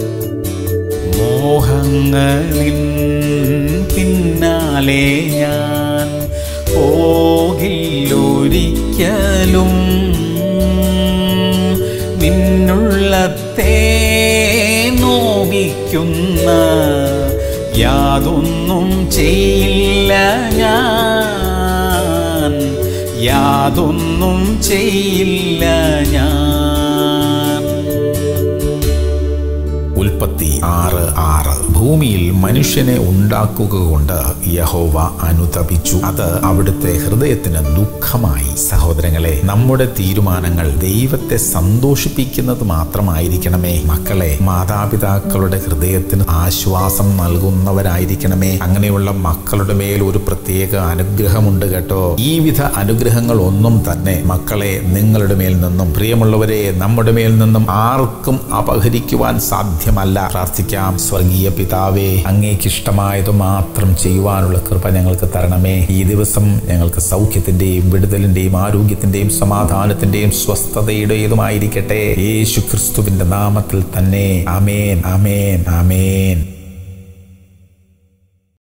മോഹങ്ങളിൻ പിന്നാലെ ഞാൻ പോകില്ലൊരിക്കലും നിന്നുള്ളത്തെ നോവിക്കുന്ന യാതൊന്നും ചെയ്യില്ല ഞാൻ യാതൊന്നും ചെയ്യില്ല ഞാൻ ഉൽപ്പത്തി ആറ് ആറ് ഭൂമിയിൽ മനുഷ്യനെ ഉണ്ടാക്കുക കൊണ്ട് യഹോവ അനുതപിച്ചു അത് അവിടുത്തെ ഹൃദയത്തിന് ദുഃഖമായി സഹോദരങ്ങളെ നമ്മുടെ തീരുമാനങ്ങൾ ദൈവത്തെ സന്തോഷിപ്പിക്കുന്നത് മാത്രമായിരിക്കണമേ മക്കളെ മാതാപിതാക്കളുടെ ഹൃദയത്തിന് ആശ്വാസം നൽകുന്നവരായിരിക്കണമേ അങ്ങനെയുള്ള മക്കളുടെ മേൽ ഒരു പ്രത്യേക അനുഗ്രഹമുണ്ട് കേട്ടോ ഈ വിധ അനുഗ്രഹങ്ങൾ ഒന്നും തന്നെ മക്കളെ നിങ്ങളുടെ മേൽ നിന്നും പ്രിയമുള്ളവരെ നമ്മുടെ മേൽ നിന്നും ആർക്കും അപഹരിക്കുവാൻ സാധ്യമല്ല പ്രാർത്ഥിക്കാം സ്വർഗീയ പിതാവേ അങ്ങേക്ക് ഇഷ്ടമായത് മാത്രം ചെയ്യുവാനുള്ള കൃപ ഞങ്ങൾക്ക് തരണമേ ഈ ദിവസം ഞങ്ങൾക്ക് സൗഖ്യത്തിന്റെയും വിടുതലിന്റെയും ആരോഗ്യത്തിന്റെയും സമാധാനത്തിന്റെയും സ്വസ്ഥതയുടേതുമായിരിക്കട്ടെ യേശു ക്രിസ്തുവിന്റെ നാമത്തിൽ തന്നെ അമേൻ അമേൻ അമേൻ